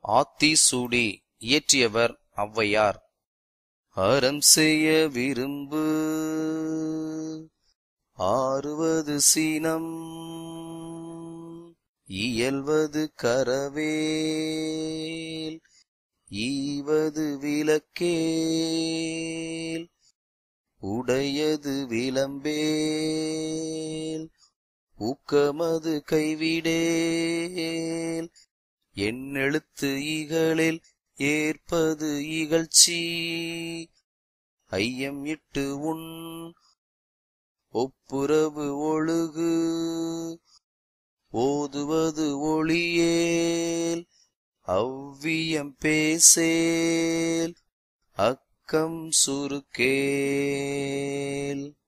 ஆத்திசூடி இயற்றியவர் ஔவையார் அறம் செய்ய விரும்பு ஆறுவது சீனம் இயல்வது கரவேல் ஈவது விளக்கேல் உடையது விளம்பேல் ஊக்கமது கைவிடேல் எண்ணெழுத்து இகழில் ஏற்பது இகழ்ச்சி ஐயம் இட்டு உன் ஒப்புரவு ஒழுகு ஓதுவது ஒளியேல் அவ்வியம் பேசேல் அக்கம் சுருக்கேல்